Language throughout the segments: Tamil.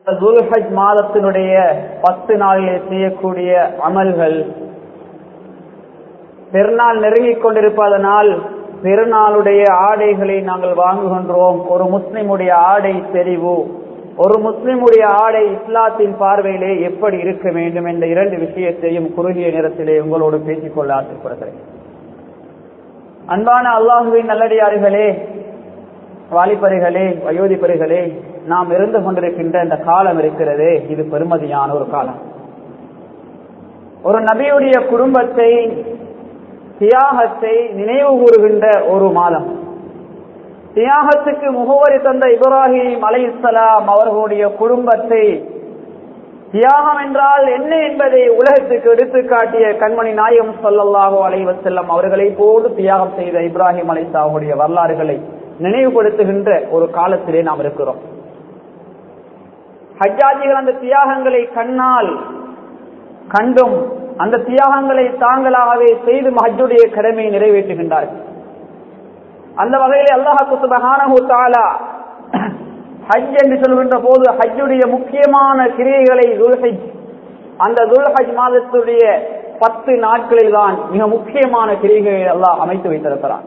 துல்ஹஜ் மாதத்தினுடைய பத்து நாளிலே செய்யக்கூடிய அமல்கள் பெருநாள் நெருங்கிக் கொண்டிருப்பதனால் பெருநாளுடைய ஆடைகளை நாங்கள் வாங்குகின்றோம் ஒரு முஸ்லிமுடைய ஆடை தெரிவு ஒரு முஸ்லிமுடைய ஆடை இஸ்லாத்தின் பார்வையிலே எப்படி இருக்க வேண்டும் என்ற இரண்டு விஷயத்தையும் குறுகிய நேரத்திலே உங்களோடு பேசிக்கொள்ள ஆசைப்படுகிறேன் அன்பான அல்லாஹுவின் நல்லடியார்களே வாலிபரிகளே வயோதிபரிகளே நாம் இருந்து கொண்டிருக்கின்ற இந்த காலம் இருக்கிறதே இது பெருமதியான ஒரு காலம் ஒரு நபியுடைய குடும்பத்தை தியாகத்தை நினைவு கூறுகின்ற ஒரு மாதம் தியாகத்துக்கு முகவரி தந்த இப்ராஹிம் அலை இஸ்லாம் அவர்களுடைய குடும்பத்தை தியாகம் என்றால் என்ன என்பதை உலகத்துக்கு எடுத்துக்காட்டிய கண்மணி நாயகம் சொல்லல்லாஹோ அலைவசல்லம் அவர்களை போடு தியாகம் செய்த இப்ராஹிம் அலைசாவுடைய வரலாறுகளை நினைவுபடுத்துகின்ற ஒரு காலத்திலே நாம் இருக்கிறோம் ஹஜ்ஜாஜிகள் அந்த தியாகங்களை கண்ணால் கண்டும் அந்த தியாகங்களை தாங்களாகவே செய்து ஹஜ்ஜுடைய கடமையை நிறைவேற்றுகின்றார்கள் அந்த வகையில் அல்லாஹு சுபஹானஹு தஆலா ஹஜ் என்று சொல்கின்ற போது ஹஜ்ஜுடைய முக்கியமான கிரியைகளை துல்ஹஜ் அந்த துல்ஹஜ் மாதத்துடைய பத்து நாட்களில் தான் மிக முக்கியமான கிரியைகளை அல்லாஹ் அமைத்து வைத்திருக்கிறான்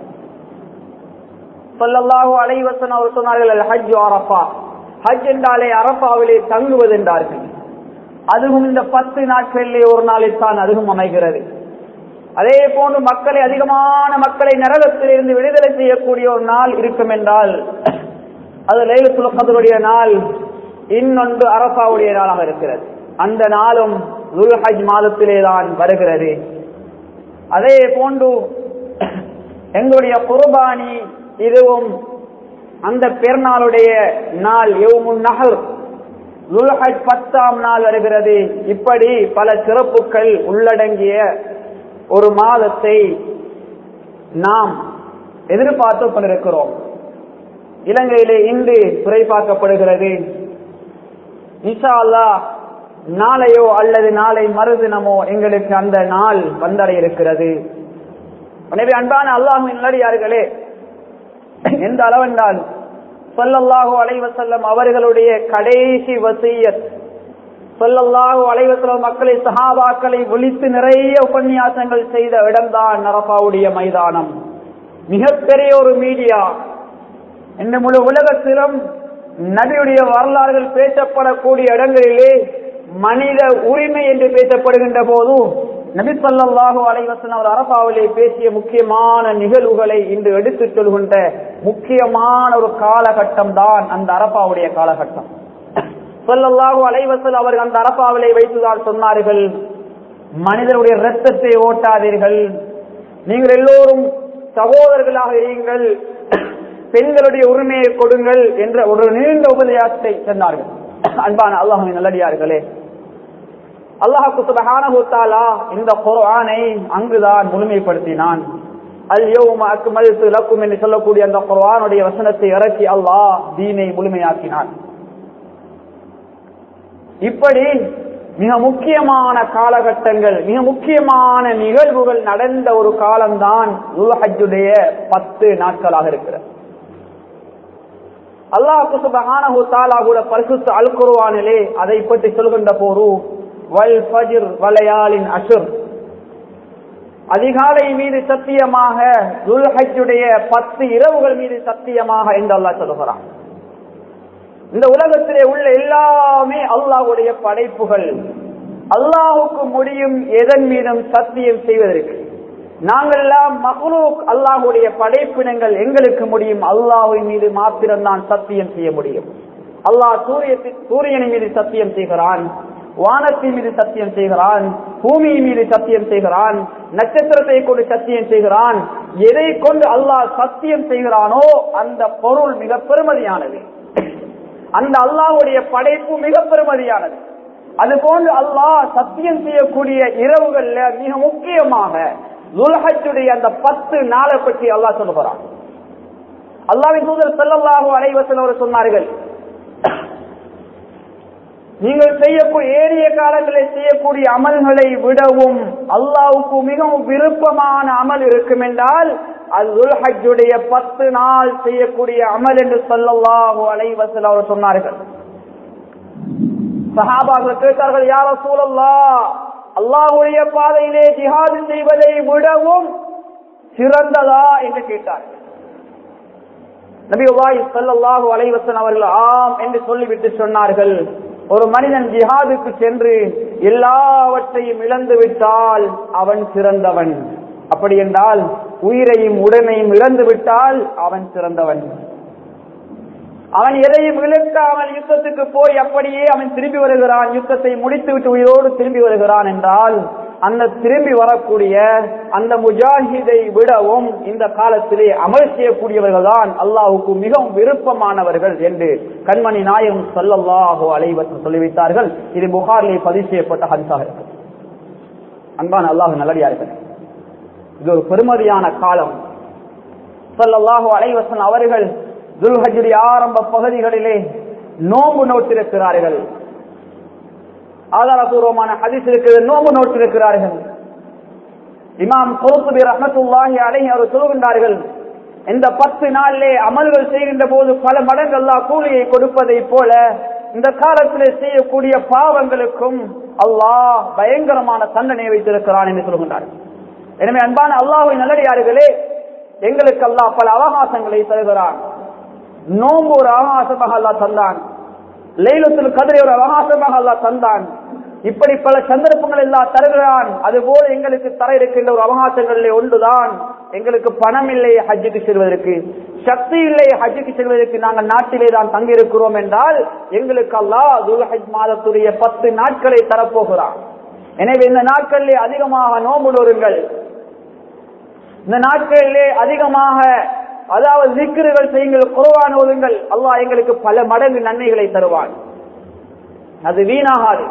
சொல்லல்லாஹு அலைவசன் அவர் சொன்னார்கள் ஹஜ் அரப்பா ஹஜ் என்றாலே அரப்பாவிலே தங்குவது என்றார்கள் அதுவும் இந்த பத்து நாட்களிலே ஒரு நாளில் தான் அதுவும் அமைகிறது அதே போன்று மக்களை அதிகமான மக்களை நரகத்திலிருந்து விடுதலை செய்யக்கூடிய ஒரு நாள் இருக்கும் என்றால் அது லைலத்துல் கதருடைய நாள் இன்னொன்று அரபாவுடைய நாளாக இருக்கிறது அந்த நாளும் துல்ஹஜ் மாதத்திலே தான் வருகிறது அதே போன்று எங்களுடைய குர்பானி இதுவும் அந்த பெருநாளுடைய நாள் எவ்முன் நகர் துல்ஹஜ் பத்தாம் நாள் வருகிறது இப்படி பல சிறப்புகள் உள்ளடங்கிய ஒரு மாதத்தை நாம் எதிர்பார்த்து கொண்டிருக்கிறோம் இலங்கையிலே இன்று துறைப்பாக்கப்படுகிறது இன்ஷா அல்லா நாளையோ அல்லது நாளை மறுதினமோ எங்களுக்கு அந்த நாள் வந்தடைய இருக்கிறது எனவே அன்பான அல்லாஹின் நல்லடியார்களே எந்த அளவென்றால் சொல்லல்லாஹு அலைவசல்லம் அவர்களுடைய கடைசி வசியத் சொல்லல்லாஹு அலைவசல்லம் மக்களை சஹாபாக்களை ஒழித்து நிறைய உபன்யாசங்கள் செய்த இடம்தான் நரபாவுடைய மைதானம் மிகப்பெரிய ஒரு மீடியா இந்த முழு உலகத்திலும் நபியுடைய வரலாறுகள் பேசப்படக்கூடிய இடங்களிலே மனித உரிமை என்று பேசப்படுகின்ற போது நபி சொல்லாஹு அலைவசன் அவர் அரபாவிலே பேசிய முக்கியமான நிகழ்வுகளை இன்று எடுத்துச் சொல்கின்ற முக்கியமான ஒரு காலகட்டம் தான் அந்த அரபாவுடைய காலகட்டம் சொல்லல்லாஹு அலைவசல் அவர்கள் அந்த அரபாவிலே வைத்துதான் சொன்னார்கள் மனிதனுடைய ரத்தத்தை ஓட்டாதீர்கள் நீங்கள் எல்லோரும் சகோதரர்களாக இருங்கள் பெண்களுடைய உரிமையை கொடுங்கள் என்ற ஒரு நீண்ட உபதேசத்தை சொன்னார்கள் அன்பான அல்லாஹின் நல்லடியார்களே அல்லாஹு சுபஹானஹுத்தாலா இந்த குர்ஆனை அங்குதான் முழுமைப்படுத்தினான் அல் யௌம அக்மல்து லக்கும் என்று சொல்லக்கூடிய அந்த குர்ஆனுடைய வசனத்தை இறக்கி அல்லாஹ் தீனை முழுமையாக்கினான் இப்படி மிக முக்கியமான காலகட்டங்கள் மிக முக்கியமான நிகழ்வுகள் நடந்த ஒரு காலம்தான் உலஹஜுடைய பத்து நாட்களாக இருக்கிறது அல்லாஹு சுபஹானஹு தஆலா கூட பரிசுத்த அல் குர்ஆனிலே அதை பற்றி சொல்கின்ற போது வல் ஃபஜ்ர் வலையாலின் அஷுர் அதிகாலை மீது சத்தியமாக துல்ஹஜ்ஜுடைய பத்து இரவுகள் மீது சத்தியமாக என்று அல்லாஹ் சொல்கிறான் இந்த உலகத்திலே உள்ள எல்லாமே அல்லாஹுடைய படைப்புகள் அல்லாஹுக்கு முடியும் எதன் மீதும் சத்தியம் செய்வதற்கு நாங்கள் எல்லாம் மகுலூக் அல்லாஹுடைய படைப்பினங்கள் எங்களுக்கு முடியும் அல்லாஹின் மீது மாத்திரம்தான் சத்தியம் செய்ய முடியும் அல்லாஹ் சூரியத்தின் சூரியனின் மீது சத்தியம் செய்கிறான் வானத்தின் மீது சத்தியம் செய்கிறான் பூமியின் மீது சத்தியம் செய்கிறான் நட்சத்திரத்தை கொண்டு சத்தியம் செய்கிறான் எதை கொண்டு அல்லாஹ் சத்தியம் செய்கிறானோ அந்த பொருள் மிக பெருமதியானது அந்த அல்லாஹுடைய படைப்பு மிக பெருமதியானது அது போன்று அல்லாஹ் சத்தியம் செய்யக்கூடிய இரவுகள்ல மிக முக்கியமாக துல்ஹஜுடைய அந்த பத்து நாளை பற்றி அல்லாஹ் சொல்லுகிறான் அல்லாவின் தூதர் செல்லல்லாஹு அலைவசல் அவர் சொன்னார்கள் நீங்கள் செய்யக்கூடிய ஏறிய காலங்களில் செய்யக்கூடிய அமல்களை விடவும் அல்லாவுக்கு மிகவும் விருப்பமான அமல் இருக்கும் என்றால் அது துல்ஹஜுடைய பத்து நாள் செய்யக்கூடிய அமல் என்று சொல்லல்லாஹு அலைவசல் அவர் சொன்னார்கள் சஹாபாக்கள் கேட்டார்கள் யார சூழல்லா அல்லாஹுடைய பாதையிலே ஜிஹாது செய்வதை விடவும் சிறந்ததா என்று கேட்டார்கள் நபிவாய் சல்லாஹு அலைவசன் அவர்கள் ஆம் என்று சொல்லிவிட்டு சொன்னார்கள் ஒரு மனிதன் ஜிஹாதுக்கு சென்று எல்லாவற்றையும் இழந்து விட்டால் அவன் சிறந்தவன் அப்படி என்றால் உயிரையும் உடனையும் இழந்து விட்டால் அவன் சிறந்தவன் அவன் எதையும் இழுக்காமல் யுத்தத்துக்கு போய் அப்படியே அவன் திரும்பி வருகிறான் யுத்தத்தை முடித்துவிட்டு உயிரோடு திரும்பி வருகிறான் என்றால் அந்த திரும்பி வரக்கூடிய அந்த முஜாஹிதை விடவும் இந்த காலத்திலே அமல் செய்யக்கூடியவர்கள் தான் அல்லாஹுக்கு மிகவும் விருப்பமானவர்கள் என்று கண்மணி நாயகம் சல்லல்லாஹோ அலைவசம் சொல்லி வைத்தார்கள் இது புகாரிலே பதிவு செய்யப்பட்ட ஹன்சாக இருக்கு அன்பான அல்லாஹ் நல்லடியார்கள் இது ஒரு பெருமதியான காலம் சல்லல்லாஹோ அலைவசன் அவர்கள் துல்ஹஜுடைய ஆரம்ப பகுதிகளிலே நோம்பு நோட்டிருக்கிறார்கள் ஆதாரபூர்வமான ஹதீஸ் இருக்கிறது நோம்பு நோட்டிருக்கிறார்கள் இமாம் கோசுபி ரஹமத்துல்லாஹி அலை அவர் சொல்கின்றார்கள் இந்த பத்து நாளிலே அமல்கள் செய்கின்ற போது பல மடங்கு அல்லா கூலியை கொடுப்பதை போல இந்த காலத்திலே செய்யக்கூடிய பாவங்களுக்கும் அல்லாஹ் பயங்கரமான தண்டனை வைத்திருக்கிறான் என்று சொல்கின்றார்கள் எனவே அன்பான அல்லாஹுவின் நல்லடியார்களே எங்களுக்கு அல்லாஹ் பல அவகாசங்களை தருகிறான் நோம்பு ஒரு அவகாசமாக அல்லா தந்தான் லைலத்தில் கதிரை ஒரு அவகாசமாக அல்லா தந்தான் இப்படி பல சந்தர்ப்பங்கள் எல்லாம் தருகிறான் அதுபோல எங்களுக்கு தர இருக்கின்ற ஒரு அவகாசங்களிலே ஒன்றுதான் எங்களுக்கு பணம் இல்லை ஹஜ்ஜுக்கு செல்வதற்கு சக்தி இல்லை ஹஜ்ஜுக்கு செல்வதற்கு நாங்கள் நாட்டிலே தான் தங்கியிருக்கிறோம் என்றால் எங்களுக்கு அல்லாஹ் துல்ஹஜ் மாதத்துடைய பத்து நாட்களை தரப்போகிறான் எனவே இந்த நாட்களிலே அதிகமாக நோம்பு நோருங்கள் இந்த நாட்களிலே அதிகமாக அதாவது திக்ருகள் செய்யுங்கள் குருவான் ஓதுங்கள் அல்லாஹ் எங்களுக்கு பல மடங்கு நன்மைகளை தருவான் அது வீணாகாது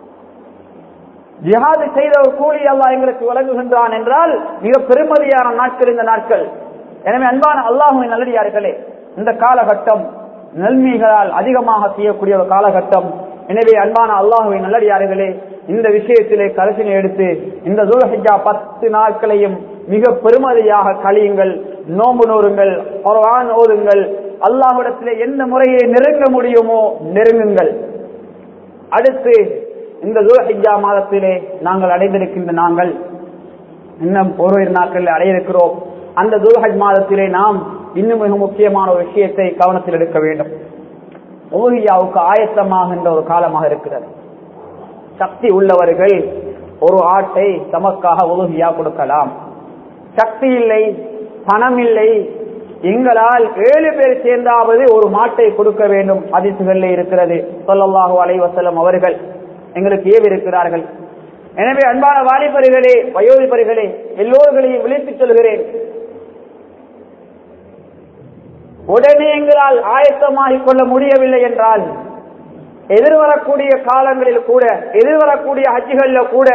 ஜிஹாது செய்த ஒரு கூலி அல்லாஹ் எங்களுக்கு வழங்குகின்றான் என்றால் மிக பெருமதியான நாட்கள் இந்த நாட்கள் எனவே அன்பான அல்லாஹுவின் நல்லடியார்களே இந்த காலகட்டம் நன்மைகளால் அதிகமாக செய்யக்கூடிய ஒரு காலகட்டம் எனவே அன்பான அல்லாஹுவின் நல்லடியார்களே இந்த விஷயத்திலே கருத்தினை எடுத்து இந்த துல்ஹிஜா பத்து நாட்களையும் மிக பெருமதியாக கழியுங்கள் நோம்பு நோருங்கள் குர்ஆன் ஓதுங்கள் அல்லாஹ்விடத்திலே எந்த முறையை நெருங்க முடியுமோ நெருங்குங்கள் அடுத்து இந்த துல்ஹிஜா மாதத்திலே நாங்கள் அடைந்திருக்கின்ற நாங்கள் இன்னும் ஒரு நாட்களில் அடையிருக்கிறோம் அந்த துல்ஹஜ் மாதத்திலே நாம் இன்னும் மிக முக்கியமான ஒரு விஷயத்தை கவனத்தில் எடுக்க வேண்டும் ஓஹியாவுக்கு ஆயத்தமாகின்ற ஒரு காலமாக இருக்கிறது சக்தி உள்ளவர்கள் ஒரு ஆட்டை தமக்காக உலகியா கொடுக்கலாம் சக்தி இல்லை பணம் இல்லை எங்களால் ஏழு பேர் சேர்ந்தாவது ஒரு மாட்டை கொடுக்க வேண்டும் அதிசுகளில் இருக்கிறது சொல்லல்லாஹு அலைவசலம் அவர்கள் எங்களுக்கு ஏவி இருக்கிறார்கள் எனவே அன்பான வாலிபர்களே வயோதிபர்களே எல்லோர்களையும் விழித்துச் சொல்கிறேன் உடனே எங்களால் ஆயத்தமாகிக் கொள்ள முடியவில்லை என்றால் எதிர்வரக்கூடிய காலங்களில் கூட எதிர்வரக்கூடிய ஹஜ்ஜிகள்ல கூட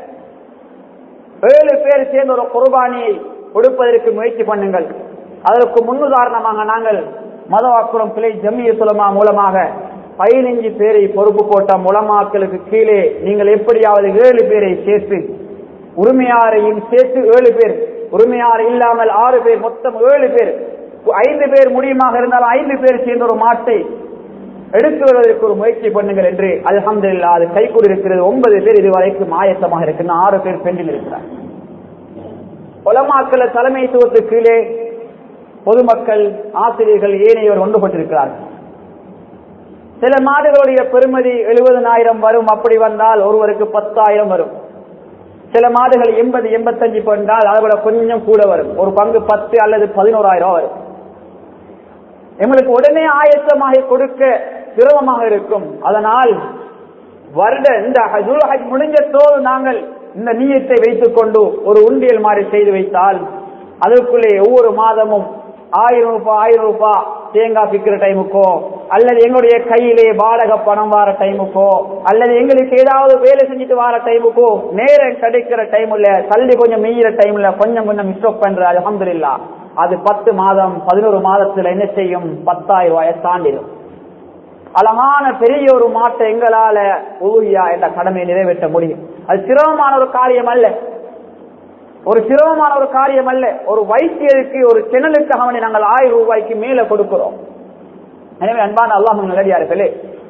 ஏழு பேர் சேர்ந்த ஒரு குர்பானியை கொடுப்பதற்கு முயற்சி பண்ணுங்கள் அதற்கு முன்னுதாரணமாக நாங்கள் மதவாக்குளம் பிழை ஜம்மிய சுலமா மூலமாக பதினைஞ்சு பேரை பொறுப்பு போட்ட முலமாக்களுக்கு கீழே நீங்கள் எப்படியாவது ஏழு பேரை சேர்த்து உரிமையாரையும் சேர்த்து ஏழு பேர் உரிமையார் இல்லாமல் ஆறு பேர் மொத்தம் ஏழு பேர் ஐந்து பேர் முடியுமாக இருந்தால் ஐந்து பேர் சேர்ந்த ஒரு மாட்டை எடுத்து வருவதற்கு ஒரு முயற்சி பண்ணுங்கள் என்று அல்ஹம்துல்லா அது கைகூடி இருக்கிறது ஒன்பது பேர் இதுவரைக்கும் ஆயத்தமாக இருக்கின்ற ஆறு பேர் பெண்ணில் இருக்கிறார் உலமாக்கள தலைமைத்துவத்துக்கு கீழே பொதுமக்கள் ஆசிரியர்கள் ஏனையோர் ஒன்றுபட்டிருக்கிறார்கள் சில மாடுகளுடைய பெருமதி எழுபதனாயிரம் வரும் அப்படி வந்தால் ஒருவருக்கு பத்தாயிரம் வரும் சில மாடுகள் எண்பது எண்பத்தஞ்சு பண்ணால் அதை விட கொஞ்சம் கூட வரும் ஒரு பங்கு பத்து அல்லது பதினோராயிரம் வரும் எங்களுக்கு உடனே ஆயத்தமாக கொடுக்க சிரமமாக இருக்கும் அதனால் வருட இந்த ஹஜ் முடிஞ்சதோடு நாங்கள் இந்த நீயத்தை வைத்துக் கொண்டு ஒரு உண்டியல் மாதிரி செய்து வைத்தால் அதற்குள்ளே ஒவ்வொரு மாதமும் ஆயிரம் ரூபாய் ஆயிரம் ரூபாய் தேங்காய் விற்கிற டைமுக்கோ அல்லது எங்களுடைய கையிலே வாடகை பணம் வார டைமுக்கோ அல்லது எங்களுக்கு ஏதாவது வேலை செஞ்சுட்டு வார டைமுக்கோ நேரம் கிடைக்கிற டைம்ல தள்ளி கொஞ்சம் மெய்யிற டைம்ல கொஞ்சம் கொஞ்சம் மிஸ்டோப் பண்ற அலமதுல்லா அது பத்து மாதம் பதினோரு மாதத்துல என்ன செய்யும் பத்தாயிரம் ரூபாயை தாண்டிடும் அழகான பெரிய ஒரு மாட்டை எங்களால ஊழியா என்ற கடமையை நிறைவேற்ற முடியும் அது சிரமமான ஒரு காரியம் அல்ல ஒரு சிரமமான ஒரு காரியம் அல்ல ஒரு வைத்தியருக்கு ஒரு கிணலுக்கு அவனை நாங்கள் ஆயிரம் ரூபாய்க்கு மேல கொடுக்கிறோம் எனவே அன்பான அல்லாஹ் நல்லடியார்களே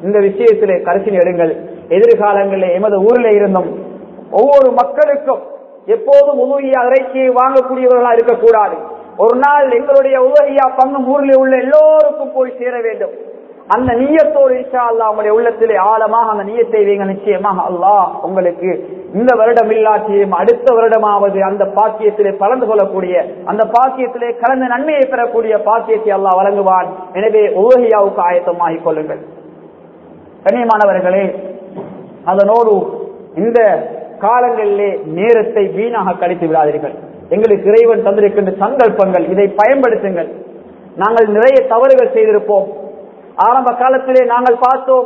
இந்த விஷயத்திலே கருத்தில் எடுங்கள் எதிர்காலங்களில் எமது ஊரில் இருந்தும் ஒவ்வொரு மக்களுக்கும் எப்போதும் உதவியா இறைச்சியை வாங்கக்கூடியவர்களா இருக்கக்கூடாது ஒரு நாள் எங்களுடைய உதவியா பங்கும் ஊரில் உள்ள எல்லோருக்கும் போய் சேர வேண்டும் அந்த நீயத்தோடு இன்ஷா அல்லா உங்களுடைய உள்ளத்திலே ஆழமாக அந்த நீயத்தை வைங்க நிச்சயமாக அல்லாஹ் உங்களுக்கு இந்த வருடம் இல்லாட்டியும் அடுத்த வருடமாவது அந்த பாக்கியத்திலே கலந்து கொள்ளக்கூடிய அந்த பாக்கியத்திலே கலந்த நன்மையை பெறக்கூடிய பாக்கியத்தை அல்லாஹ் வழங்குவான் எனவே உலகியாவுக்கு ஆயத்தமாகிக் கொள்ளுங்கள் கண்ணியமானவர்களே அதனோடு இந்த காலங்களிலே நேரத்தை வீணாக கழித்து விடாதீர்கள் எங்களுக்கு இறைவன் தந்திருக்கின்ற சங்கல்பங்கள் இதை பயன்படுத்துங்கள் நாங்கள் நிறைய தவறுகள் செய்திருப்போம் ஆரம்ப காலத்திலே நாங்கள் பார்த்தோம்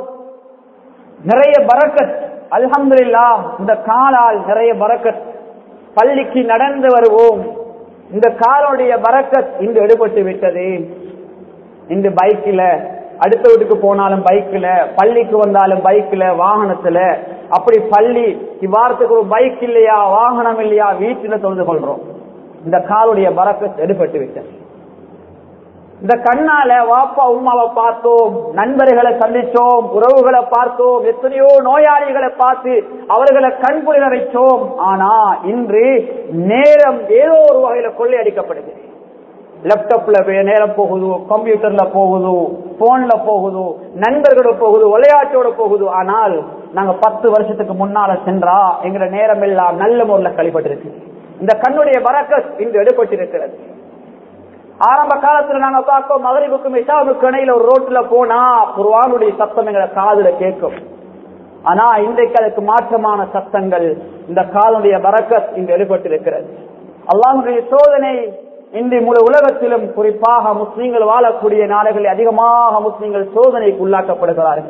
நிறைய பரக்கத் அல்ஹம்துலில்லா இந்த காலால் நிறைய பரக்கத் பள்ளிக்கு நடந்து வருவோம் இந்த காலுடைய பரக்கத் இன்று எடுபட்டு விட்டது இந்த பைக்கில அடுத்த வீட்டுக்கு போனாலும் பைக்ல பள்ளிக்கு வந்தாலும் பைக்ல வாகனத்துல அப்படி பள்ளி இவ்வாரத்துக்கு ஒரு பைக் இல்லையா வாகனம் இல்லையா வீட்டில தொழுது கொள்றோம் இந்த காலுடைய பறக்கத் எடுபட்டு விட்டது இந்த கண்ணால வாப்பா உமாவை பார்த்தோம் நண்பர்களை சந்திச்சோம் உறவுகளை பார்த்தோம் எத்தனையோ நோயாளிகளை பார்த்து அவர்களை கண்புரின வைச்சோம் ஆனா இன்று நேரம் ஏதோ ஒரு வகையில கொள்ளையடிக்கப்படுது லேப்டாப்ல நேரம் போகுது கம்ப்யூட்டர்ல போகுது போன்ல போகுது நண்பர்களோட போகுது விளையாட்டோட போகுது ஆனால் நாங்க பத்து வருஷத்துக்கு முன்னால சென்றா எங்களோட நேரம் எல்லாம் நல்ல முறையில் கழிப்பட்டிருக்கு இந்த கண்ணுடைய பறக்கத் இன்று எடுபட்டிருக்கிறது ஆரம்ப காலத்துல நாங்க பார்ப்போம் மகரிபுக்கும் இஷாவுக்கு இடையில ஒரு ரோட்ல போனா குருவானுடைய சத்தம் எங்களை காதுல கேட்கும் ஆனா இன்றைக்கு அதுக்கு மாற்றமான சத்தங்கள் இந்த காலுடைய பறக்கத் இங்கு எடுபட்டிருக்கிறது அல்லாஹுடைய சோதனை இன்று முழு உலகத்திலும் குறிப்பாக முஸ்லீம்கள் வாழக்கூடிய நாடுகளில் அதிகமாக முஸ்லீம்கள் சோதனைக்கு உள்ளாக்கப்படுகிறார்கள்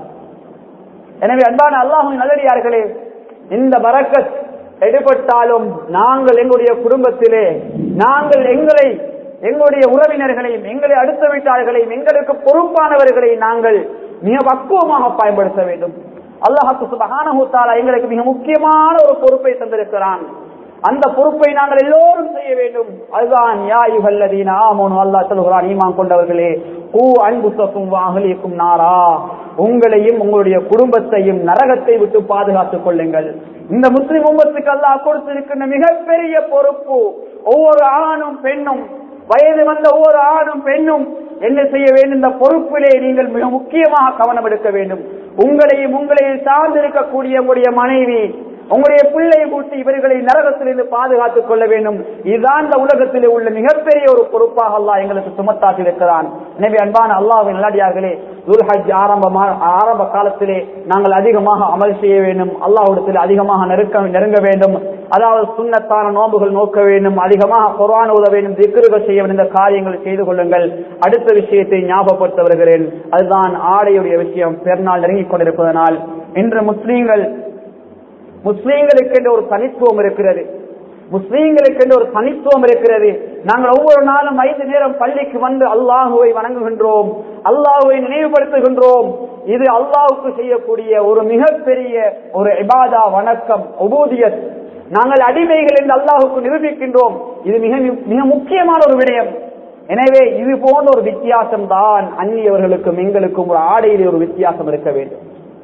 எனவே அன்பான அல்லாஹுவின் நல்லடியார்களே இந்த பறக்கத் எடுபட்டாலும் நாங்கள் எங்களுடைய குடும்பத்திலே நாங்கள் எங்களை எங்களுடைய உறவினர்களையும் எங்களை அடுத்த வீட்டார்களையும் எங்களுக்கு பொறுப்பானவர்களை நாங்கள் மிக பக்குவமாக பயன்படுத்த வேண்டும் அல்லாஹு சுபஹானஹூத்தாலா எங்களுக்கு மிக முக்கியமான ஒரு பொறுப்பை தந்திருக்கிறான் அந்த பொறுப்பை நாங்கள் எல்லோரும் செய்ய வேண்டும் அதுதான் யா யுகல்லதீன ஆமோனு அல்லாஹ் சொல்கிறான் ஈமான் கொண்டவர்களே கூ அன்புசக்கும் வாகலிக்கும் நாரா உங்களையும் உங்களுடைய குடும்பத்தையும் நரகத்தை விட்டு பாதுகாத்துக் கொள்ளுங்கள் இந்த முஸ்லிம் உம்மத்துக்கு அல்லாஹ் கொடுத்திருக்கின்ற மிகப்பெரிய பொறுப்பு ஒவ்வொரு ஆணும் பெண்ணும் வயது வந்த ஒவ்வொரு ஆணும் பெண்ணும் என்ன செய்ய வேண்டும் இந்த பொறுப்பிலே நீங்கள் மிக முக்கியமாக கவனம் எடுக்க வேண்டும் உங்களையும் உங்களையும் சார்ந்திருக்கக்கூடிய உங்களுடைய மனைவி உங்களுடைய பிள்ளை கூட்டி இவர்களை நரகத்திலிருந்து பாதுகாத்துக் கொள்ள வேண்டும் இதுதான் இந்த உலகத்திலே உள்ள மிகப்பெரிய ஒரு பொறுப்பாக அல்லாஹ் எங்களுக்கு சுமத்தாக்கி இருக்கிறான் எனவே அன்பான அல்லாஹின் நல்லடியார்களே துல்ஹஜ் ஆரம்பமா ஆரம்ப காலத்திலே நாங்கள் அதிகமாக அமல் செய்ய வேண்டும் அல்லாஹ்விடத்தில் அதிகமாக நெருக்க நெருங்க வேண்டும் அதாவது சுண்ணத்தான நோன்புகள் நோக்க வேண்டும் அதிகமாக குர்ஆன் ஓத வேண்டும் திக்ருகள் செய்ய வேண்டும் இந்த காரியங்களை செய்து கொள்ளுங்கள் அடுத்த விஷயத்தை ஞாபகப்படுத்த வருகிறேன் அதுதான் ஆடையுடைய விஷயம் பெருநாள் நெருங்கிக் கொண்டிருப்பதனால் இன்று முஸ்லீம்கள் முஸ்லீம்களுக்கு என்று ஒரு தனித்துவம் இருக்கிறது முஸ்லீம்களுக்கு என்று ஒரு தனித்துவம் இருக்கிறது நாங்கள் ஒவ்வொரு நாளும் ஐந்து நேரம் பள்ளிக்கு வந்து அல்லாஹுவை வணங்குகின்றோம் அல்லாஹுவை நினைவுபடுத்துகின்றோம் இது அல்லாஹுக்கு செய்யக்கூடிய ஒரு மிகப்பெரிய ஒரு இபாதா வணக்கம் உபூதியத் நாங்கள் அடிமைகள் என்று அல்லாஹுக்கு நிரூபிக்கின்றோம் இது மிக மிக முக்கியமான ஒரு விடயம் எனவே இது போன்ற ஒரு வித்தியாசம் தான் அந்நியவர்களுக்கும் எங்களுக்கும் ஒரு ஆடையிலே ஒரு வித்தியாசம் இருக்க வேண்டும்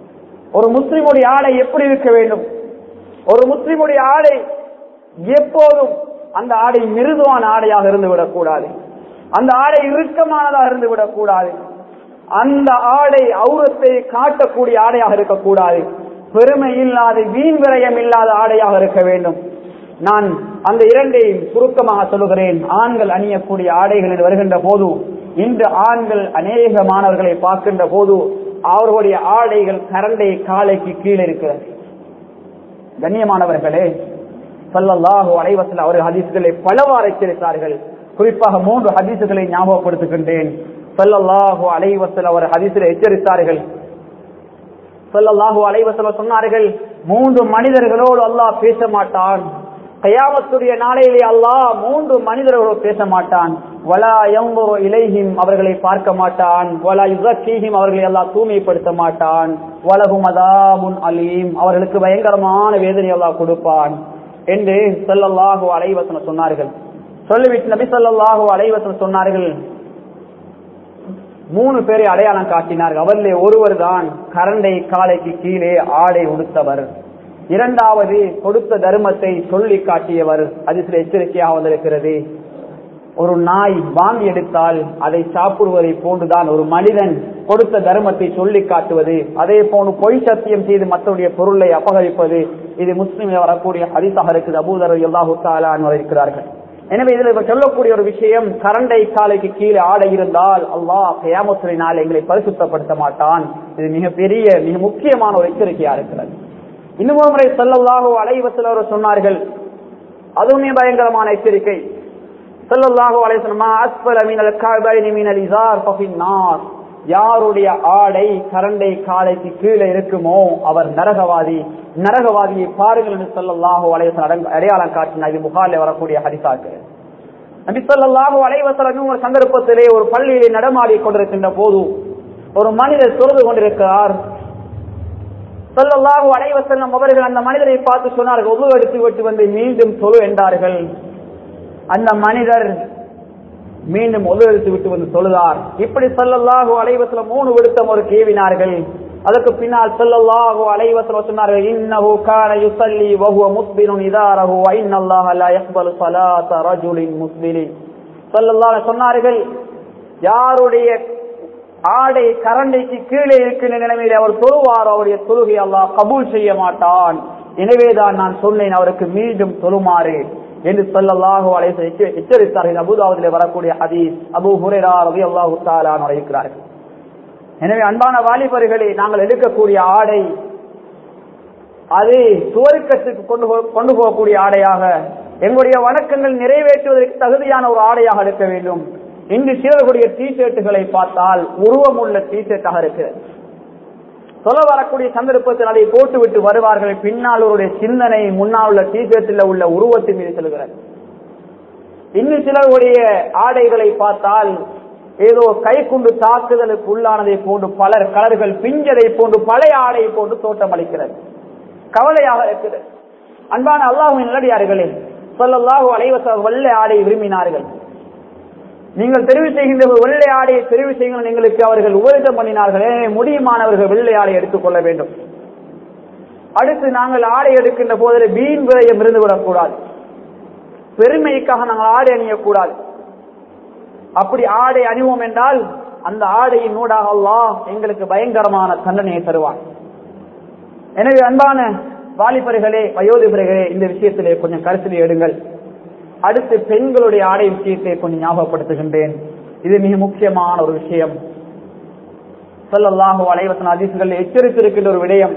ஒரு முஸ்லிமுடைய ஆடை எப்படி இருக்க வேண்டும் ஒரு முஸ்லிமுடைய ஆடை எப்போதும் அந்த ஆடை மிருதுவான ஆடையாக இருந்து விடக்கூடாது அந்த ஆடை இறுக்கமானதாக இருந்து விடக்கூடாது அந்த ஆடை அவுரத்தை காட்டக்கூடிய ஆடையாக இருக்கக்கூடாது பெருமை இல்லாத வீண் விரயம் இல்லாத ஆடையாக இருக்க வேண்டும் நான் அந்த இரண்டையும் சுருக்கமாக சொல்லுகிறேன் ஆண்கள் அணியக்கூடிய ஆடைகளில் வருகின்ற போது இன்று ஆண்கள் அநேக மாணவர்களை பார்க்கின்ற போது அவர்களுடைய ஆடைகள் கரண்டை காலைக்கு கீழே இருக்கிறது கண்ணியமானவர்களே சல்லல்லாஹு அலைவசல் அவர்கள் ஹதீஸ்களை பலவாறு எச்சரித்தார்கள் குறிப்பாக மூன்று ஹதீசுகளை ஞாபகப்படுத்துகின்றேன் சல்லல்லாஹு அலைவசல் அவர் ஹதீஸில் எச்சரித்தார்கள் சல்லல்லாஹு அலைவசல் சொன்னார்கள் மூன்று மனிதர்களோடு அல்லாஹ் பேச மாட்டான் கயாமத்துடைய நாளையிலே அல்லாஹ் மூன்று மனிதர்களோடு பேச மாட்டான் வலா எம்போ இலைஹிம் அவர்களை பார்க்க மாட்டான் வலா யுகீஹிம் அவர்களை எல்லாம் தூய்மைப்படுத்த மாட்டான் வலகும் அதாமுன் அலீம் அவர்களுக்கு பயங்கரமான வேதனை எல்லாம் கொடுப்பான் என்று சொல்லல்லாஹு அலைவசன சொன்னார்கள் சொல்லிவிட்டு நபி சொல்லல்லாஹு அலைவசன சொன்னார்கள் மூணு பேரை அடையாளம் காட்டினார்கள் அவரிலே ஒருவர் தான் கரண்டை காலைக்கு கீழே ஆடை உடுத்தவர் இரண்டாவது கொடுத்த தர்மத்தை சொல்லி காட்டியவர் அது சில எச்சரிக்கையாக வந்திருக்கிறது ஒரு நாய் வாங்கி எடுத்தால் அதை சாப்பிடுவதை போன்றுதான் ஒரு மனிதன் கொடுத்த தர்மத்தை சொல்லி காட்டுவது அதே போன்று பொய் சத்தியம் செய்து மற்றவருடைய பொருளை அபகரிப்பது இது முஸ்லிமில் வரக்கூடிய ஹரிசாக இருக்குது அபூதர் எல்லாஹு தாலான் இருக்கிறார்கள் எனவே இதில் இவர் சொல்லக்கூடிய ஒரு விஷயம் கரண்டை காலைக்கு கீழே ஆடை இருந்தால் அல்லாஹ் கயாமத்துறை நாள் எங்களை பரிசுத்தப்படுத்த மாட்டான் இது மிக பெரிய மிக முக்கியமான ஒரு எச்சரிக்கையா இருக்கிறது இன்னும் ஒரு முறை செல்லல்லாஹோ அலைவத்தில் அவர் சொன்னார்கள் அதுவுமே பயங்கரமான எச்சரிக்கை செல்லல்லாஹோ அலைவசனமா அஸ்பல மீனல் காய்பாய் மீனல் இசார் பஃபின் நார் யாருடைய ஆடை கரண்டை காலைக்கு கீழே இருக்குமோ அவர் நரகவாதி நரகவாதியை பாருங்கள் என்று சொல்லல்லாஹோ அலைவசன் அடையாளம் காட்டினார் இது புகாரில் வரக்கூடிய ஹரிசாக்கு நபி சொல்லல்லாஹோ அலைவசலம் ஒரு சந்தர்ப்பத்திலே ஒரு பள்ளியிலே நடமாடி கொண்டிருக்கின்ற போது ஒரு மனிதர் தொழுது கொண்டிருக்கிறார் சொல்லல்லாஹு அலைவசல்லம் அவர்கள் அந்த மனிதரை பார்த்து சொன்னார்கள் ஒவ்வொரு எடுத்து விட்டு வந்து மீண்டும் தொழு என்றார்கள் அந்த மனிதர் மீண்டும் ஒழு எடுத்து விட்டு வந்து தொழுதார் இப்படி சொல்லல்லாஹு அலைவசலம் மூணு விடுத்தம் ஒரு கேவினார்கள் அதற்கு பின்னால் சொல்லல்லாஹு அலைவசலம் சொன்னார்கள் இன்னஹு கான யுஸல்லி வஹுவ முஸ்பிலுன் இதாரஹு வ இன்னல்லாஹ லா யக்பலு ஸலாத ரஜுலின் முஸ்பிலின் ஸல்லல்லாஹு சொன்னார்கள் யாருடைய ஆடை கரண்டைக்கு கீழே இருக்கின்ற நிலைமையில் அவர் தொழுவார் அவருடைய தொழுகை அல்லாஹ் கபூல் செய்ய மாட்டான் எனவேதான் நான் சொன்னேன் அவருக்கு மீண்டும் தொழுமாறு என்று சொல்லல்லாஹு அலைஹி எச்சரித்தார்கள் அபுதாவதிலே வரக்கூடிய ஹதீஸ் அபு ஹுரேரா ரவி அல்லாஹு தாலான் இருக்கிறார்கள் எனவே அன்பான வாலிபர்களை நாங்கள் எடுக்கக்கூடிய ஆடை அது சுவருக்கத்துக்கு கொண்டு போ- கொண்டு போகக்கூடிய ஆடையாக எங்களுடைய வணக்கங்கள் நிறைவேற்றுவதற்கு தகுதியான ஒரு ஆடையாக இருக்க வேண்டும் இன்று சிலர்களுடைய டி ஷர்ட்டுகளை பார்த்தால் உருவமுள்ள டி ஷர்ட்டாக இருக்கிறது சொல்ல வரக்கூடிய சந்தர்ப்பத்தில் அதை போட்டுவிட்டு வருவார்கள் பின்னால் அவருடைய சிந்தனை முன்னால் உள்ள டி ஷர்ட்டில் உள்ள உருவத்தின் மீது செல்கிறது இன்னும் சிலருடைய ஆடைகளை பார்த்தால் ஏதோ கைக்குண்டு தாக்குதலுக்கு உள்ளானதை போன்று பலர் கலர்கள் பிஞ்சதை போன்று பழைய ஆடை போன்று தோட்டம் அளிக்கிறது கவலையாக இருக்கிறது அன்பான அல்லாஹுவின் நல்லடியார்களே சொல்லல்லாஹு அலைவச வெள்ளை ஆடை விரும்பினார்கள் நீங்கள் தெரிவு செய்கின்ற ஒரு வெள்ளை ஆடையை தெரிவு செய்யுங்கள் எங்களுக்கு அவர்கள் உபரிதம் பண்ணினார்கள் எனவே முடியுமானவர்கள் வெள்ளை ஆடை எடுத்துக்கொள்ள வேண்டும் அடுத்து நாங்கள் ஆடை எடுக்கின்ற போது வீண் விரயம் இருந்து விடக்கூடாது பெருமைக்காக நாங்கள் ஆடை அணியக்கூடாது அப்படி ஆடை அணிவோம் என்றால் அந்த ஆடையின் ஊடாக அல்லாஹ் எங்களுக்கு பயங்கரமான தண்டனையை தருவான் எனவே அன்பான வாலிபர்களே வயோதிபர்களே இந்த விஷயத்திலே கொஞ்சம் கருத்தில் எடுங்கள் அடுத்து பெண்களுடைய ஆடை விஷயத்தை கொஞ்சம் ஞாபகப்படுத்துகின்றேன் இது மிக முக்கியமான ஒரு விஷயம் சொல்லல்லாஹு அலைவசன அதிசுகள் எச்சரித்திருக்கின்ற ஒரு விடயம்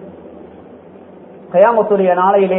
கயாமத்துடைய நாளையிலே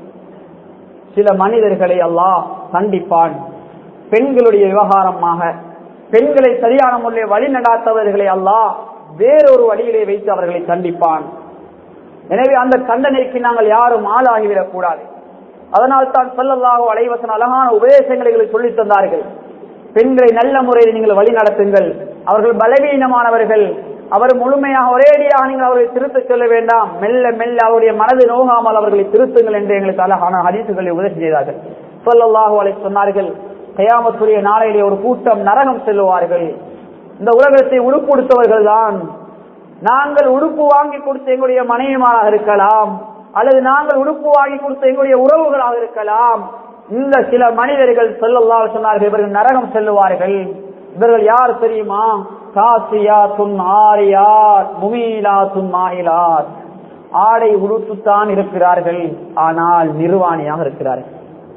சில மனிதர்களை அல்லாஹ் கண்டிப்பான் பெண்களுடைய விவகாரமாக பெண்களை சரியான முறையில் வழி நடாத்தவர்களை அல்லாஹ் வேறொரு வழியிலே வைத்து அவர்களை கண்டிப்பான் எனவே அந்த தண்டனைக்கு நாங்கள் யாரும் ஆளாகிவிடக் கூடாது அதனால் தான் சொல்லல்லாஹோ அலைவசன் அழகான உபதேசங்களை எங்களுக்கு சொல்லித் தந்தார்கள் பெண்களை நல்ல முறையில் நீங்கள் வழி நடத்துங்கள் அவர்கள் பலவீனமானவர்கள் அவர் முழுமையாக ஒரேடியாக நீங்கள் அவர்களை திருத்தச் சொல்ல வேண்டாம் மெல்ல மெல்ல அவருடைய மனது நோகாமல் அவர்களை திருத்துங்கள் என்று எங்களுக்கு அழகான ஹதீசுகளை உதவி செய்தார்கள் சொல்லல்லாஹோ அலை சொன்னார்கள் கயாமத்துடைய நாளையிலே ஒரு கூட்டம் நரகம் செல்லுவார்கள் இந்த உலகத்தை உடுப்புடுத்தவர்கள் தான் நாங்கள் உடுப்பு வாங்கி கொடுத்த எங்களுடைய மனைவிமாராக இருக்கலாம் அல்லது நாங்கள் உடுப்பு வாங்கி கொடுத்த எங்களுடைய உறவுகளாக இருக்கலாம் இந்த சில மனிதர்கள் சொல்லல்லா சொன்னார்கள் இவர்கள் நரகம் செல்லுவார்கள் இவர்கள் யார் தெரியுமா காசியா துன் ஆரியார் முமீலா துன் மாயிலார் ஆடை உடுத்துத்தான் இருக்கிறார்கள் ஆனால் நிர்வாணியாக இருக்கிறார்கள்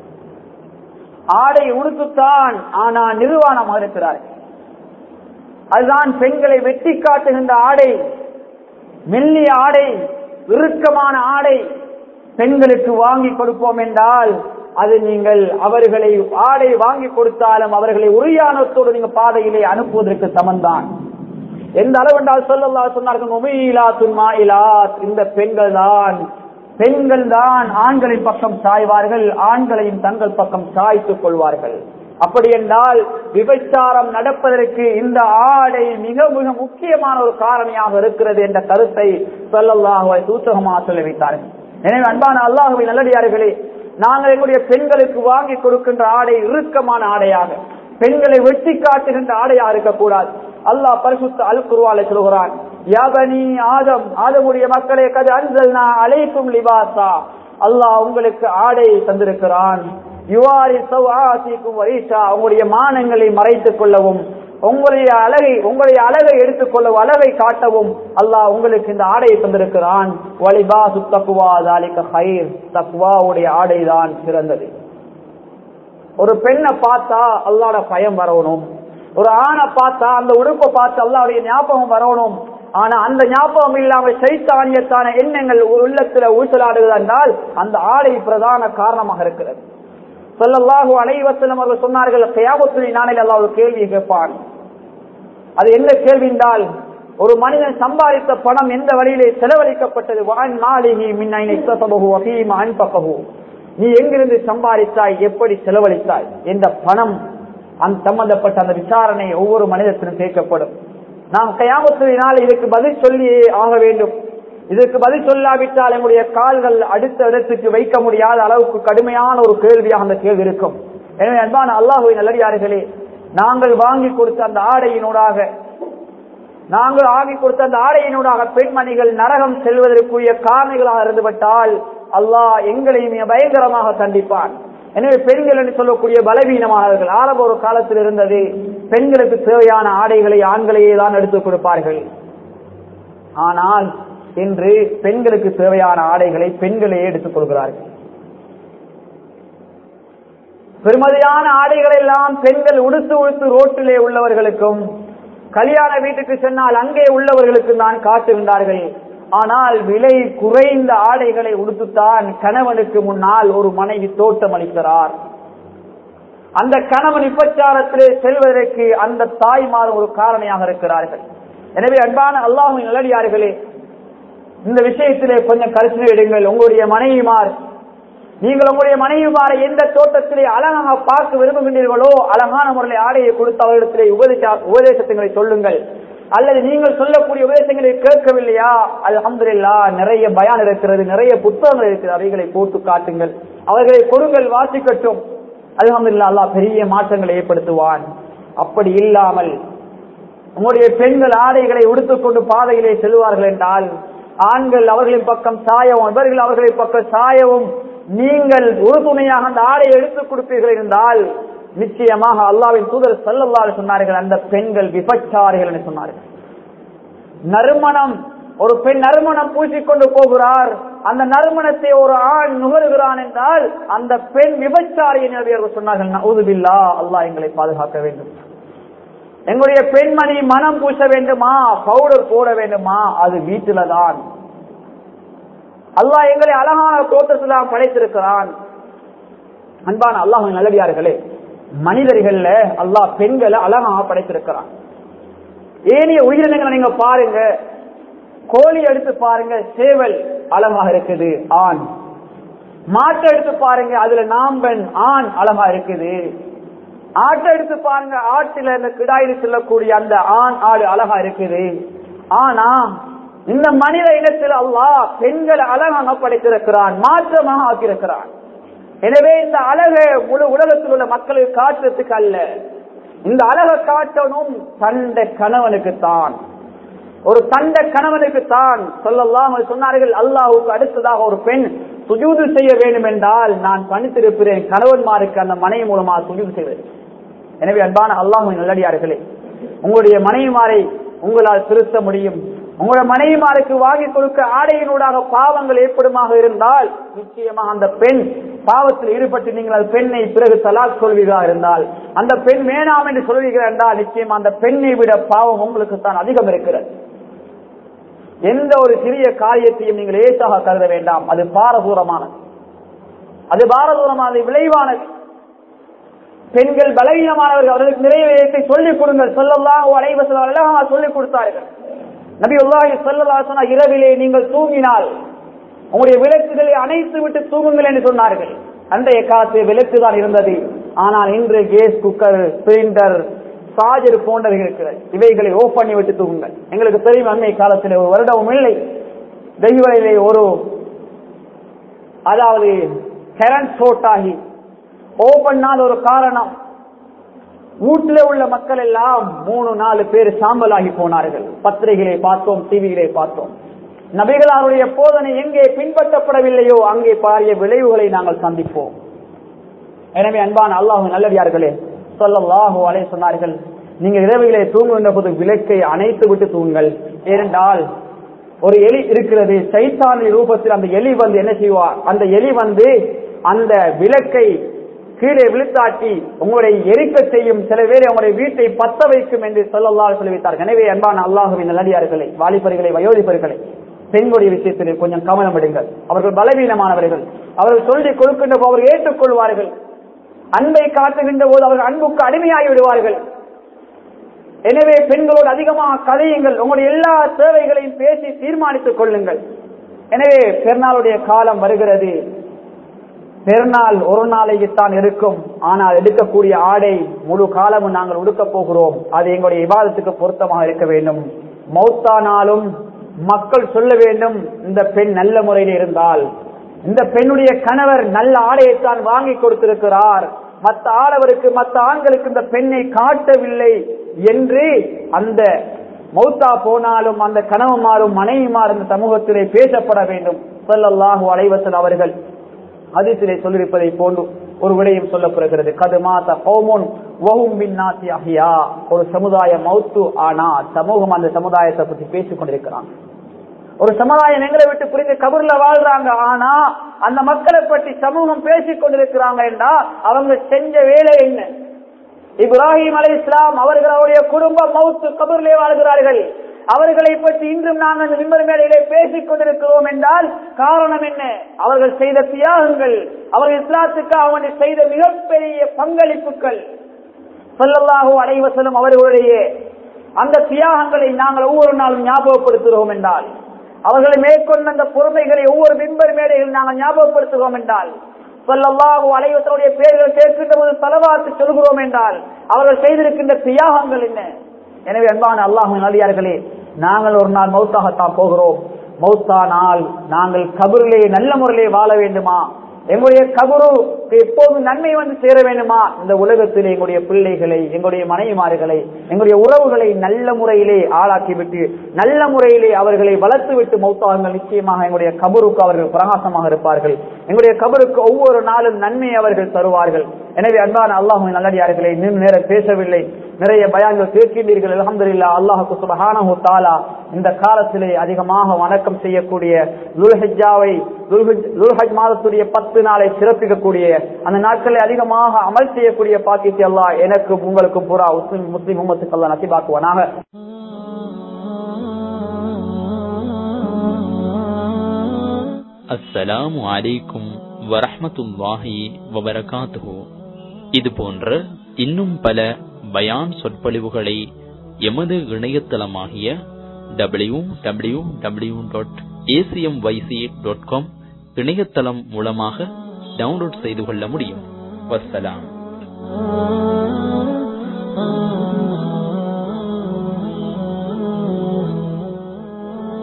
ஆடை உடுத்துத்தான் ஆனால் நிர்வாணமாக இருக்கிறார்கள் அதுதான் பெண்களை வெட்டி காட்டுகின்ற ஆடை மெல்லிய ஆடை இறுக்கமான ஆடை பெண்களுக்கு வாங்கி கொடுப்போம் என்றால் அது நீங்கள் அவர்களை ஆடை வாங்கி கொடுத்தாலும் அவர்களை உரியானத்தோடு நீங்க பாதையிலே அனுப்புவதற்கு சமந்தான் எந்த அளவு என்றால் சொல்லல்லா சொன்னார்கள் முமையிலாத்துன் மாயிலாத் இந்த பெண்கள் தான் பெண்கள் தான் ஆண்களின் பக்கம் சாய்வார்கள் ஆண்களையும் தங்கள் பக்கம் சாய்த்துக் கொள்வார்கள் அப்படி என்றால் விபச்சாரம் நடப்பதற்கு இந்த ஆடை மிக மிக முக்கியமான ஒரு காரணியாக இருக்கிறது என்ற கருத்தை சொல்லல்லாஹுவை சூச்சகமாக சொல்லி வைத்தார்கள் எனவே அன்பான அல்லாஹுவை நல்லடியார்களே நாங்கள் எங்களுடைய பெண்களுக்கு வாங்கி கொடுக்கின்ற ஆடை இறுக்கமான ஆடையாக பெண்களை வெட்டி காட்டுகின்ற ஆடையாக இருக்கக்கூடாது அல்லாஹ் பரிசுத்த அல் குருவால சொல்கிறான் யாபனி ஆதம் ஆதமுடைய மக்களே கது அன்சல்னா அலைக்கும் லிபாசா அல்லாஹ் உங்களுக்கு ஆடை தந்திருக்கிறான் யுவாரி சவாசிக்கும் வரீஷா உங்களுடைய மானங்களை மறைத்துக் கொள்ளவும் உங்களுடைய அழகை உங்களுடைய அழகை எடுத்துக்கொள்ளவும் அழகை காட்டவும் அல்லாஹ் உங்களுக்கு இந்த ஆடையை தந்திருக்கிறான் வலிபா சுத்தக்குவா தாலிக்க ஹைர் தக்குவாவுடைய ஆடைதான் சிறந்தது ஒரு பெண்ணை பார்த்தா அல்லாட பயம் வரணும் ஒரு ஆணை பார்த்தா அந்த உடுப்பை பார்த்து அல்லாவுடைய ஞாபகம் வரணும் ஆனா அந்த ஞாபகம் இல்லாம சைத்தானியத்தான எண்ணங்கள் உள்ளத்துல ஊசலாடுகிறது என்றால் அந்த ஆடை பிரதான காரணமாக இருக்கிறது சொல்லல்லாஹு அனைவசனம் அவர்கள் சொன்னார்கள் கயாபத்துறை நாளில் அல்லாஹ் ஒரு கேள்வி கேட்பான் அது என்ன கேள்வி என்றால் ஒரு மனிதன் சம்பாதித்த பணம் எந்த வழியிலே செலவழிக்கப்பட்டது வான் மாளிகி மின்னை சபகு அபீம அன்பககு நீ எங்கிருந்து சம்பாதித்தாய் எப்படி செலவழித்தாய் என்ற பணம் அந்த சம்பந்தப்பட்ட அந்த விசாரணை ஒவ்வொரு மனிதத்திலும் கேட்கப்படும் நாம் கயாமத்தினால் இதுக்கு பதில் சொல்லியே ஆக வேண்டும் இதற்கு பதில் சொல்லாவிட்டால் எங்களுடைய கால்கள் அடுத்த இடத்துக்கு வைக்க முடியாத அளவுக்கு கடுமையான ஒரு கேள்வியாக அந்த கேள்வி இருக்கும் எனவே அன்பான அல்லாஹுவின் நல்லடியார்களே நாங்கள் வாங்கி கொடுத்த அந்த ஆடையினூடாக நாங்கள் ஆகி கொடுத்த அந்த ஆடையினூடாக பெண்மணிகள் நரகம் செல்வதற்குரிய காரணிகளாக இருந்துவிட்டால் அல்லாஹ் எங்களையும் பயங்கரமாக தண்டிப்பான் எனவே பெண்கள் என்று சொல்லக்கூடிய பலவீனமானவர்கள் ஆரம்ப ஒரு காலத்தில் இருந்தது பெண்களுக்கு தேவையான ஆடைகளை ஆண்களையே தான் எடுத்துக் கொடுப்பார்கள் ஆனால் இன்று பெண்களுக்கு தேவையான ஆடைகளை பெண்களே எடுத்துக் கொள்கிறார்கள் பெருமதியான ஆடைகள் எல்லாம் பெண்கள் உடுத்து உடுத்து ரோட்டிலே உள்ளவர்களுக்கும் கல்யாண வீட்டுக்கு சென்னால் அங்கே உள்ளவர்களுக்கு தான் காட்டுகின்றார்கள் ஆனால் விலை குறைந்த ஆடைகளை உடுத்துத்தான் கணவனுக்கு முன்னால் ஒரு மனைவி தோட்டம் அளிக்கிறார் அந்த கணவன் விபச்சாரத்திலே செல்வதற்கு அந்த தாய்மார் ஒரு காரணியாக இருக்கிறார்கள் எனவே அன்பான அல்லாஹின் நல்லடியார்களே இந்த விஷயத்திலே கொஞ்சம் கருத்து எடுங்கள் உங்களுடைய மனைவிமார் நீங்கள் உங்களுடைய மனைவிமாரை எந்த தோட்டத்திலே அழகாக பார்க்க விரும்புகின்றீர்களோ அழகான முறையில் ஆடையை கொடுத்து அவர்களிடத்திலே உபதேச உபதேசங்களை சொல்லுங்கள் அல்லது நீங்கள் சொல்லக்கூடிய உபதேசங்களை கேட்கவில்லையா அல்ஹம்துலில்லா நிறைய பயான் இருக்கிறது நிறைய புத்தகங்கள் இருக்கிறது அவைகளை போட்டு காட்டுங்கள் அவர்களை கொடுங்கள் வாசிக்கட்டும் அல்ஹம்துலில்லா அல்லாஹ் பெரிய மாற்றங்களை ஏற்படுத்துவான் அப்படி இல்லாமல் உங்களுடைய பெண்கள் ஆடைகளை உடுத்துக்கொண்டு பாதையிலே செல்வார்கள் என்றால் ஆண்கள் அவர்களின் பக்கம் சாயவும் இவர்கள் அவர்களின் பக்கம் சாயவும் நீங்கள் ஒரு துணையாக அந்த ஆடையை எடுத்துக் கொடுப்பீர்கள் இருந்தால் நிச்சயமாக அல்லாவின் தூதர் செல்லல்லாறு சொன்னார்கள் அந்த பெண்கள் விபச்சாரிகள் என்று சொன்னார்கள் நறுமணம் ஒரு பெண் நறுமணம் பூசிக்கொண்டு போகிறார் அந்த நறுமணத்தை ஒரு ஆண் நுகருகிறான் என்றால் அந்த பெண் விபச்சாரி என்று சொன்னார்கள் நவுதுபில்லா அல்லாஹ் எங்களை பாதுகாக்க வேண்டும் எங்களுடைய பெண்மணி மனம் பூச வேண்டுமா பவுடர் போட வேண்டுமா அது வீட்டில தான் அல்லாஹ் எங்களை அழகான தோட்டத்தில் தான் படைத்திருக்கிறான் அன்பான அல்லாஹ் நல்லடியார்களே மனிதர்கள்ல அல்லாஹ் பெண்களை அழகாக படைத்திருக்கிறான் ஏனைய உயிரினங்களை நீங்க பாருங்க கோழி எடுத்து பாருங்க சேவல் அழகாக இருக்குது ஆண் மாட்டை எடுத்து பாருங்க அதுல நாம்பன் ஆண் அழகா இருக்குது ஆட்டை எடுத்து பாருங்க ஆட்டில இந்த கிடாயில் செல்லக்கூடிய அந்த ஆண் ஆடு அழகா இருக்குது ஆனா இந்த மனித இனத்தில் அல்லாஹ் பெண்களை அழகாக படைத்திருக்கிறான் மாற்றமாக ஆக்கியிருக்கிறான் எனவே இந்த அழகை முழு உலகத்தில் உள்ள மக்களுக்கு காட்டுறதுக்கு அல்ல இந்த அழகை காட்டணும் தண்ட கணவனுக்கு தான் ஒரு தண்ட கணவனுக்கு தான் சொல்லலாம் சொன்னார்கள் அல்லாஹுக்கு அடுத்ததாக ஒரு பெண் சுஜூது செய்ய வேண்டும் என்றால் நான் பணித்திருக்கிறேன் கணவன்மாருக்கு அந்த மனைவி மூலமாக சுஜூது செய்வது எனவே அன்பான அல்லாஹின் நல்லடியார்களே உங்களுடைய மனைவிமாரை உங்களால் திருத்த முடியும் உங்களோட மனைவிமாருக்கு வாங்கி கொடுக்க ஆடையினூடாக பாவங்கள் ஏற்படுமாக இருந்தால் நிச்சயமாக அந்த பெண் பாவத்தில் ஈடுபட்டு நீங்கள் அந்த பெண்ணை பிறகு தலாக் சொல்வீர்களா இருந்தால் அந்த பெண் வேணாம் என்று சொல்வீர்கள் என்றால் நிச்சயம் அந்த பெண்ணை விட பாவம் உங்களுக்கு தான் அதிகம் இருக்கிறது எந்த ஒரு சிறிய காரியத்தையும் நீங்கள் லேசாக கருத வேண்டாம் அது பாரதூரமானது அது பாரதூரமானது விளைவானது பெண்கள் பலவீனமானவர்கள் அவர்களுக்கு நிறைவேற்றத்தை சொல்லிக் கொடுங்கள் சொல்லலாம் அலைவசம் சொல்லிக் கொடுத்தார்கள் நபி உல்லாஹி சொல்லலா சொன்ன இரவிலே நீங்கள் தூங்கினால் உங்களுடைய விளக்குகளை அணைத்து விட்டு தூங்குங்கள் என்று சொன்னார்கள் அன்றைய காலத்து விளக்கு தான் இருந்தது ஆனால் இன்று கேஸ் குக்கர் சிலிண்டர் சார்ஜர் போன்றவை இருக்கிறது இவைகளை ஓப் பண்ணி விட்டு தூங்குங்கள் எங்களுக்கு தெரியும் அன்னை காலத்தில் ஒரு வருடமும் இல்லை தெய்வலையிலே ஒரு அதாவது கரண்ட் ஷோட் ஆகி ஓபன் ஒரு காரணம் வீட்டில் உள்ள மக்கள் எல்லாம் மூணு நாலு பேர் சாம்பலாகி போனார்கள் பத்திரிகைகளை பார்த்தோம் டிவிகளை பார்த்தோம் நபிகளாருடைய போதனை எங்கே பின்பற்றப்படவில்லையோ அங்கே பாரிய விளைவுகளை நாங்கள் சந்திப்போம் எனவே அன்பான அல்லாஹு நல்லடியார்களே சொல்லல்லாஹு அலை சொன்னார்கள் நீங்க இரவிலே தூங்குகின்ற போது விளக்கை அணைத்து விட்டு தூங்குங்கள் ஏனென்றால் ஒரு எலி இருக்கிறது சைத்தானின் ரூபத்தில் அந்த எலி வந்து என்ன செய்வார் அந்த எலி வந்து அந்த விளக்கை கீழே விழுத்தாட்டி உங்களுடைய எரிக்க செய்யும் சில பேர் உங்களுடைய வீட்டை பத்த வைக்கும் என்று சொல்லல்லால் சொல்லிவிட்டார் எனவே அன்பான அல்லாஹுவின் நல்லடியார்களை வாலிபர்களை வயோதிபர்களை பெண்களுடைய விஷயத்தில் கொஞ்சம் கவனம் எடுங்கள் அவர்கள் பலவீனமானவர்கள் அவர்கள் சொல்லி கொடுக்கின்ற போது அவர்கள் ஏற்றுக்கொள்வார்கள் அன்பை காட்டுகின்ற போது அவர்கள் அன்புக்கு அடிமையாகி விடுவார்கள் எனவே பெண்களோடு அதிகமாக கதையுங்கள் உங்களுடைய எல்லா தேவைகளையும் பேசி தீர்மானித்துக் கொள்ளுங்கள் எனவே பெருநாளுடைய காலம் வருகிறது பெருநாள் ஒரு நாளைக்குத்தான் இருக்கும் ஆனால் எடுக்கக்கூடிய ஆடை முழு காலமும் நாங்கள் உடுக்க போகிறோம் அது எங்களுடைய விவாதத்துக்கு பொருத்தமாக இருக்க வேண்டும் மௌத்தானாலும் மக்கள் சொல்ல வேண்டும் இந்த பெண் நல்ல முறையில் இருந்தால் இந்த பெண்ணுடைய கணவர் நல்ல ஆடையைத்தான் வாங்கி கொடுத்திருக்கிறார் மற்ற ஆடவருக்கு மற்ற ஆண்களுக்கு இந்த பெண்ணை காட்டவில்லை என்று அந்த மௌத்தா போனாலும் அந்த கணவன்மாரும் மனைவிமார் இந்த சமூகத்திலே பேசப்பட வேண்டும் சொல்லல்லாஹு அலைவசல் அவர்கள் அதிசிலே சொல்லியிருப்பதை போன்று ஒரு விடயம் சொல்லப்படுகிறது கது மாத ஹோமோன் அஹியா ஒரு சமுதாய மௌத்து ஆனா சமூகம் அந்த சமுதாயத்தை பற்றி பேசிக் கொண்டிருக்கிறான் ஒரு சமுதாயம் எங்களை விட்டு புரிந்து கபூர்ல வாழ்றாங்க ஆனா அந்த மக்களை பற்றி சமூகம் பேசிக் கொண்டிருக்கிறாங்க என்றா அவங்க செஞ்ச வேலை என்ன இப்ராஹிம் அலை இஸ்லாம் அவர்கள் அவருடைய குடும்ப மவுத்து கபூர்லே வாழ்கிறார்கள் அவர்களை பற்றி இன்றும் நாங்கள் அந்த விம்பர் மேடையிலே பேசிக் கொண்டிருக்கிறோம் என்றால் காரணம் என்ன அவர்கள் செய்த தியாகங்கள் அவர்கள் இஸ்லாத்துக்கு அவனை செய்த மிகப்பெரிய பங்களிப்புகள் சொல்லல்லாஹோ அலைவசலும் அவர்களுடைய அந்த தியாகங்களை நாங்கள் ஒவ்வொரு நாளும் ஞாபகப்படுத்துகிறோம் என்றால் அவர்களை மேற்கொண்ட அந்த பொறுமைகளை ஒவ்வொரு விம்பர் மேடையில் நாங்கள் ஞாபகப்படுத்துகிறோம் என்றால் சொல்லல்லாஹோ அலைவசனுடைய பேர்கள் கேட்கின்ற போது தலவாத்து சொல்கிறோம் என்றால் அவர்கள் செய்திருக்கின்ற தியாகங்கள் என்ன எனவே அன்பான அல்லாஹின் அலியார்களே நாங்கள் ஒரு நாள் மௌத்தாகத்தான் போகிறோம் மௌத்தா நாள் நாங்கள் கபூரிலே நல்ல முறையிலே வாழ வேண்டுமா எங்களுடைய கபரு எப்போதும் நன்மை வந்து சேர வேண்டுமா இந்த உலகத்திலே எங்களுடைய பிள்ளைகளை எங்களுடைய மனைவிமார்களை எங்களுடைய உறவுகளை நல்ல முறையிலே ஆளாக்கிவிட்டு நல்ல முறையிலே அவர்களை வளர்த்து விட்டு மௌத்தாகுங்கள் நிச்சயமாக எங்களுடைய கபருக்கு அவர்கள் பிரகாசமாக இருப்பார்கள் எங்களுடைய கபருக்கு ஒவ்வொரு நாளும் நன்மை அவர்கள் தருவார்கள் எனவே அன்பான அல்லாஹுவின் நல்லடியார்களை இன்னும் நேரம் பேசவில்லை நிறைய பயான்கள் கேட்கின்றீர்கள் அலமதுல்லா அல்லாஹுக்கு சுபஹானஹு தாலா இந்த காலத்திலே அதிகமாக வணக்கம் செய்யக்கூடிய துல்ஹஜாவை துல்ஹஜ் மாதத்துடைய பத்து நாளை சிறப்பிக்கக்கூடிய அந்த நாட்களை அதிகமாக அமல் செய்யக்கூடிய பாக்கியத்தை அல்லாஹ் எனக்கும் உங்களுக்கும் பூரா முஸ்லிம் முஸ்லிம் உம்மத்துக்கு அல்லா நசிபாக்குவானாக அஸ்ஸலாமு அலைக்கும் வரஹ்மத்துல்லாஹி வபரகாத்துஹு இது போன்ற இன்னும் பல பயான் சொற்பொழிவுகளை எமது இணையதளமாகிய W W W dot ACM YC dot com இணையதளம் மூலமாக டவுன்லோட் செய்து கொள்ள முடியும் வஸ்ஸலாம்